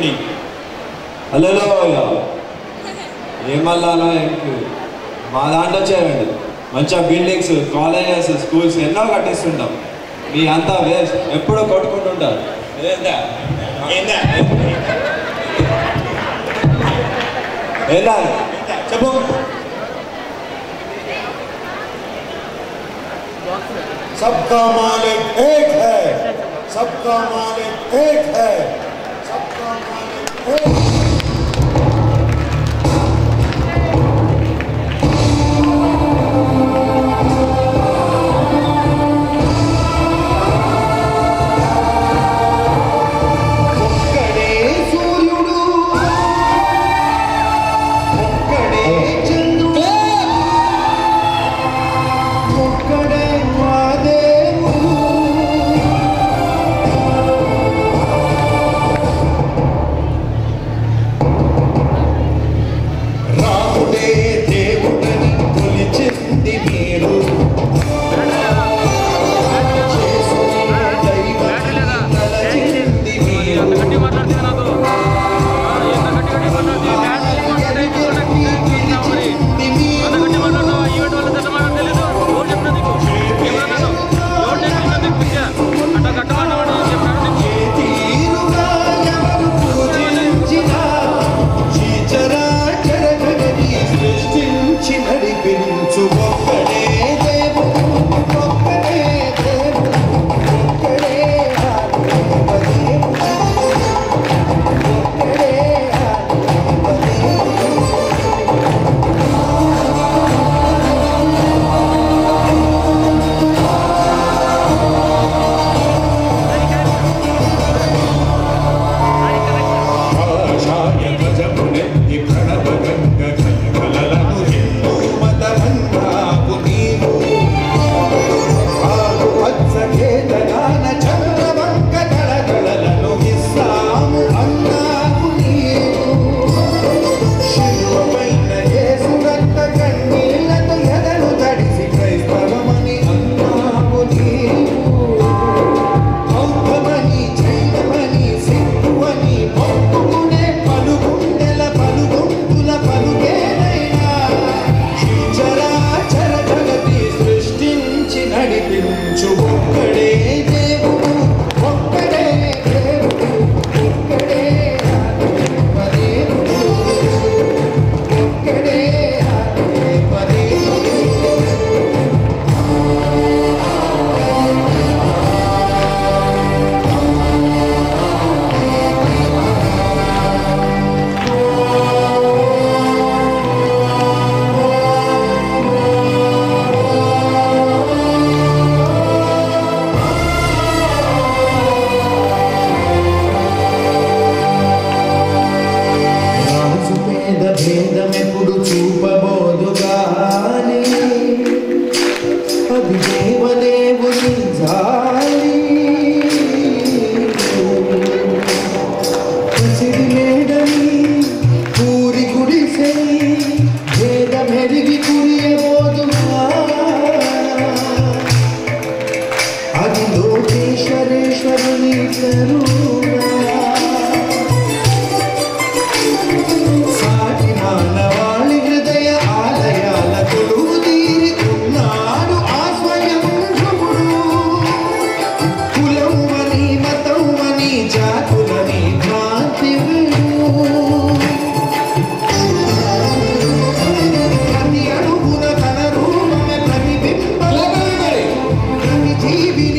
రండి హలోయ ఏమల్లానో ఇంక మా దాంట్లో చేయండి మంచిగా బిల్డింగ్స్ కాలేజెస్ స్కూల్స్ ఎన్నో కట్టిస్తుంటాం మీ అంతా వేస్ట్ ఎప్పుడో కొట్టుకుంటుంటారు ఏందా ఏందా ఏందా చెప్పు सबका मालिक एक है सबका मालिक एक है सबका मालिक एक ఒక్కడే సూర్యుడు ఒక్కడే చంద్రుడు ఒక్కడే మా దేవుడు రాముడే దేవుడని కొలిచింది మీరు చేసుకున్న దైవమని తలచింది మీరు తీరుగా ఎవరు పూజించినా చీచరాచర జగతి సృష్టించి నడిపించు ఒక్కడే దేవుడు ఒక్కడే దేవుడు ఒక్కడే ఆత్మదేవుడు ఒక్కడే ఆత్మదేవుడు ఆశాయ ధ్వజమునెత్తి ప్రణవ గంగ కలలను హిందూ మతమన్నాకు నీవు ఆకు పచ్చ కేతనాన చంద్రవంక కళకళలను ఇస్తాము అన్నాకు నీవు శిలువపైన యేసురక్త కన్నీళ్లతో ఎదను తడిసి క్రైస్తవమని అన్నావు నీవు బౌద్ధమని జైనమని సిక్కువని మొక్కుకునే పలుగుండెల పలుగొంతుల పలుకేనైనా చరాచర జగతి సృష్టించి నడిపించు ఒక్కడే దేవుడు ఒక్కడే దేవుడు ఒక్కడే ఆత్మదేవుడు ఒక్కడే ఆత్మదేవుడు రాజు పేద భేదమెప్పుడు చూపబోదు గాని అది దేవదేవుని జాలి పసిడి మేడని పూరి గుడిసె భేదమెరిగి కురియబోదుగా అది లోకేశ్వరేశ్వరుని కరుణా సాటి మానవాళి హృదయ ఆలయాల కొలువు తీరి ఉన్నాడు ఆ స్వయం ప్రభుడు కులం అని మతం అని జాతులని భ్రాంతి ప్రతి అడుగున తన రూపమే ప్రతిబింబ ప్రతి జీవి